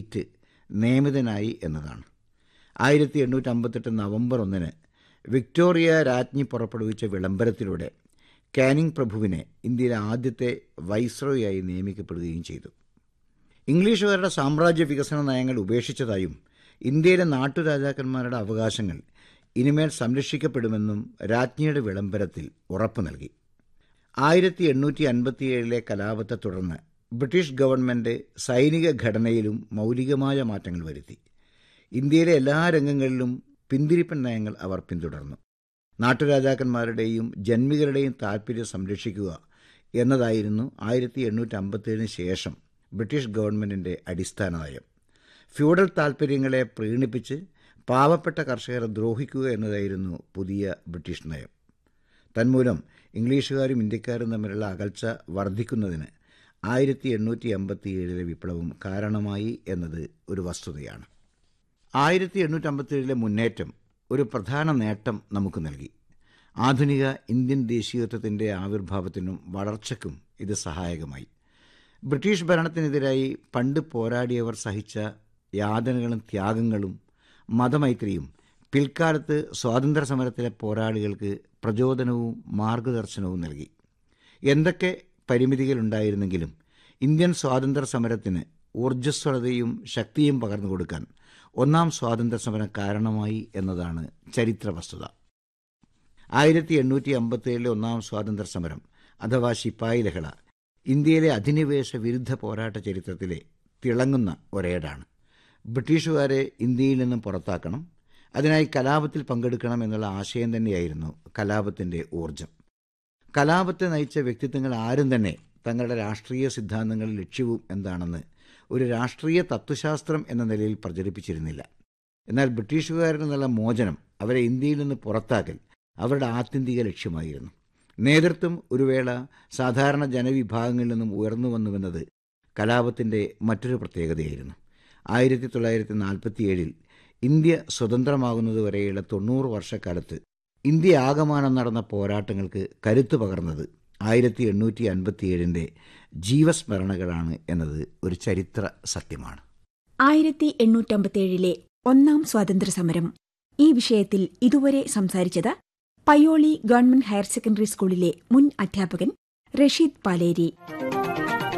eight നിയമിതനായി എന്നതാണ് ആയിരത്തി എണ്ണൂറ്റി അമ്പത്തെട്ട് നവംബർ ഒന്നിന് വിക്ടോറിയ രാജ്ഞി പുറപ്പെടുവിച്ച വിളംബരത്തിലൂടെ കാനിങ് പ്രഭുവിനെ ഇന്ത്യയിലെ ആദ്യത്തെ വൈസ്രോയായി നിയമിക്കപ്പെടുകയും ചെയ്തു ഇംഗ്ലീഷുകാരുടെ സാമ്രാജ്യ വികസന നയങ്ങൾ ഉപേക്ഷിച്ചതായും ഇന്ത്യയിലെ നാട്ടുരാജാക്കന്മാരുടെ അവകാശങ്ങൾ ഇനിമേൽ സംരക്ഷിക്കപ്പെടുമെന്നും രാജ്ഞിയുടെ വിളംബരത്തിൽ ഉറപ്പു നൽകി ആയിരത്തി എണ്ണൂറ്റി അൻപത്തിയേഴിലെ കലാപത്തെ തുടർന്ന് ബ്രിട്ടീഷ് ഗവൺമെന്റ് സൈനിക ഘടനയിലും മൗലികമായ മാറ്റങ്ങൾ വരുത്തി ഇന്ത്യയിലെ എല്ലാ രംഗങ്ങളിലും പിന്തിരിപ്പൻ നയങ്ങൾ അവർ പിന്തുടർന്നു നാട്ടുരാജാക്കന്മാരുടെയും ജന്മികളുടെയും താൽപ്പര്യം സംരക്ഷിക്കുക എന്നതായിരുന്നു ആയിരത്തി എണ്ണൂറ്റി അമ്പത്തേഴിന് ശേഷം ബ്രിട്ടീഷ് ഗവൺമെന്റിന്റെ അടിസ്ഥാന നയം ഫ്യൂഡൽ താൽപ്പര്യങ്ങളെ പ്രീണിപ്പിച്ച് പാവപ്പെട്ട കർഷകരെ ദ്രോഹിക്കുക എന്നതായിരുന്നു പുതിയ ബ്രിട്ടീഷ് നയം തന്മൂലം ഇംഗ്ലീഷുകാരും ഇന്ത്യക്കാരും തമ്മിലുള്ള അകൽച്ച വർദ്ധിക്കുന്നതിന് ആയിരത്തി എണ്ണൂറ്റി അമ്പത്തിയേഴിലെ വിപ്ലവം കാരണമായി എന്നത് ഒരു വസ്തുതയാണ് ആയിരത്തി എണ്ണൂറ്റി അമ്പത്തിയേഴിലെ മുന്നേറ്റം ഒരു പ്രധാന നേട്ടം നമുക്ക് നൽകി ആധുനിക ഇന്ത്യൻ ദേശീയത്വത്തിൻ്റെ ആവിർഭാവത്തിനും വളർച്ചയ്ക്കും ഇത് സഹായകമായി ബ്രിട്ടീഷ് ഭരണത്തിനെതിരായി പണ്ട് പോരാടിയവർ സഹിച്ച യാതനകളും ത്യാഗങ്ങളും മതമൈത്രിയും പിൽക്കാലത്ത് സ്വാതന്ത്ര്യ സമരത്തിലെ പോരാളികൾക്ക് പ്രചോദനവും മാർഗദർശനവും നൽകി എന്തൊക്കെ പരിമിതികളുണ്ടായിരുന്നെങ്കിലും ഇന്ത്യൻ സ്വാതന്ത്ര്യ സമരത്തിന് ഊർജ്ജസ്വലതയും ശക്തിയും പകർന്നു കൊടുക്കാൻ ഒന്നാം സ്വാതന്ത്ര്യ സമരം കാരണമായി എന്നതാണ് ചരിത്ര വസ്തുത ആയിരത്തി എണ്ണൂറ്റി അമ്പത്തിയേഴിലെ ഒന്നാം സ്വാതന്ത്ര്യ സമരം അഥവാ ശിപ്പായി ലഹള ഇന്ത്യയിലെ അധിനിവേശ വിരുദ്ധ പോരാട്ട ചരിത്രത്തിലെ തിളങ്ങുന്ന ഒരേടാണ് ബ്രിട്ടീഷുകാരെ ഇന്ത്യയിൽ നിന്നും പുറത്താക്കണം അതിനായി കലാപത്തിൽ പങ്കെടുക്കണം എന്നുള്ള ആശയം തന്നെയായിരുന്നു കലാപത്തിൻ്റെ ഊർജം കലാപത്തെ നയിച്ച വ്യക്തിത്വങ്ങൾ ആരും തന്നെ തങ്ങളുടെ രാഷ്ട്രീയ സിദ്ധാന്തങ്ങളും ലക്ഷ്യവും എന്താണെന്ന് ഒരു രാഷ്ട്രീയ തത്വശാസ്ത്രം എന്ന നിലയിൽ പ്രചരിപ്പിച്ചിരുന്നില്ല എന്നാൽ ബ്രിട്ടീഷുകാരിൽ നിന്നുള്ള മോചനം അവരെ ഇന്ത്യയിൽ നിന്ന് പുറത്താക്കൽ അവരുടെ ആത്യന്തിക ലക്ഷ്യമായിരുന്നു നേതൃത്വം ഒരു വേള സാധാരണ ജനവിഭാഗങ്ങളിൽ നിന്നും ഉയർന്നു വന്നുവെന്നത് കലാപത്തിൻ്റെ മറ്റൊരു പ്രത്യേകതയായിരുന്നു ആയിരത്തി തൊള്ളായിരത്തി നാൽപ്പത്തിയേഴിൽ ഇന്ത്യ സ്വതന്ത്രമാകുന്നതുവരെയുള്ള തൊണ്ണൂറ് വർഷക്കാലത്ത് ഇന്ത്യ ആകമാനം നടന്ന പോരാട്ടങ്ങൾക്ക് കരുത്തു പകർന്നത് ആയിരത്തി എണ്ണൂറ്റി അൻപത്തിയേഴിൻ്റെ ജീവസ്മരണകളാണ് എന്നത് ഒരു ചരിത്ര സത്യമാണ് ആയിരത്തി എണ്ണൂറ്റമ്പത്തിയേഴിലെ ഒന്നാം സ്വാതന്ത്ര്യ സമരം ഈ വിഷയത്തിൽ ഇതുവരെ സംസാരിച്ചത് പയ്യോളി ഗവൺമെന്റ് ഹയർ സെക്കൻഡറി സ്കൂളിലെ മുൻ അധ്യാപകൻ റഷീദ് പാലേരി